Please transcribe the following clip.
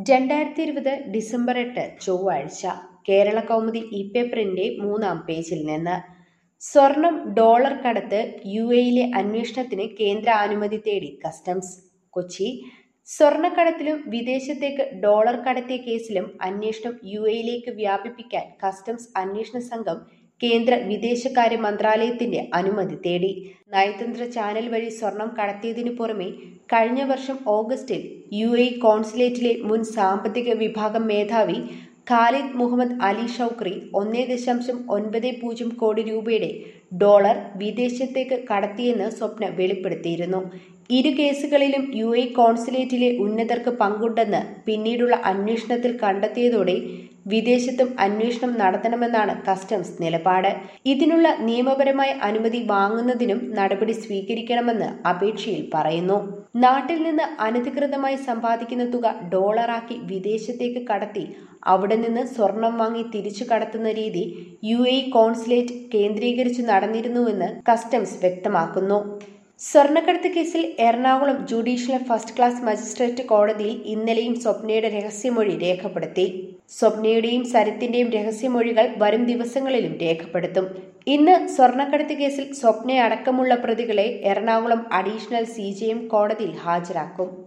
രണ്ടായിരത്തി ഇരുപത് ഡിസംബർ എട്ട് ചൊവ്വാഴ്ച കേരള കൗമുദി ഇ പേപ്പറിന്റെ മൂന്നാം പേജിൽ നിന്ന് സ്വർണം ഡോളർ കടത്ത് യു എയിലെ അന്വേഷണത്തിന് കേന്ദ്ര അനുമതി തേടി കസ്റ്റംസ് കൊച്ചി സ്വർണ്ണക്കടത്തിലും വിദേശത്തേക്ക് ഡോളർ കടത്തിയ കേസിലും അന്വേഷണം യു എയിലേക്ക് വ്യാപിപ്പിക്കാൻ കസ്റ്റംസ് അന്വേഷണ സംഘം കേന്ദ്ര വിദേശകാര്യ മന്ത്രാലയത്തിന്റെ അനുമതി തേടി നയതന്ത്ര ചാനൽ വഴി സ്വർണം കടത്തിയതിനു പുറമെ കഴിഞ്ഞ വർഷം ഓഗസ്റ്റിൽ യു എ കോൺസുലേറ്റിലെ മുൻ സാമ്പത്തിക വിഭാഗം മേധാവി ഖാലിദ് മുഹമ്മദ് അലി ഷൗക്രി ഒന്നേ ദശാംശം ഒൻപത് പൂജ്യം കോടി രൂപയുടെ ഡോളർ വിദേശത്തേക്ക് കടത്തിയെന്ന് സ്വപ്ന വെളിപ്പെടുത്തിയിരുന്നു ഇരു കേസുകളിലും യു എ കോൺസുലേറ്റിലെ ഉന്നതർക്ക് പങ്കുണ്ടെന്ന് പിന്നീടുള്ള അന്വേഷണത്തിൽ കണ്ടെത്തിയതോടെ വിദേശത്തും അന്വേഷണം നടത്തണമെന്നാണ് കസ്റ്റംസ് നിലപാട് ഇതിനുള്ള നിയമപരമായ അനുമതി വാങ്ങുന്നതിനും നടപടി സ്വീകരിക്കണമെന്ന് അപേക്ഷയിൽ പറയുന്നു നാട്ടിൽ നിന്ന് അനധികൃതമായി സമ്പാദിക്കുന്ന തുക ഡോളറാക്കി വിദേശത്തേക്ക് കടത്തി അവിടെ നിന്ന് സ്വർണം വാങ്ങി തിരിച്ചു കടത്തുന്ന രീതി യു എ കോൺസുലേറ്റ് കേന്ദ്രീകരിച്ച് നടന്നിരുന്നുവെന്ന് കസ്റ്റംസ് വ്യക്തമാക്കുന്നു സ്വർണ്ണക്കടത്ത് കേസിൽ Ernakulam judicial first class magistrate കോടതിയിൽ ഇന്നലെയും സ്വപ്നയുടെ രഹസ്യമൊഴി രേഖപ്പെടുത്തി സ്വപ്നയുടെയും സരിത്തിന്റെയും രഹസ്യമൊഴികൾ വരും ദിവസങ്ങളിലും രേഖപ്പെടുത്തും ഇന്ന് സ്വർണ്ണക്കടത്ത് കേസിൽ സ്വപ്നയടക്കമുള്ള പ്രതികളെ എറണാകുളം അഡീഷണൽ സി കോടതിയിൽ ഹാജരാക്കും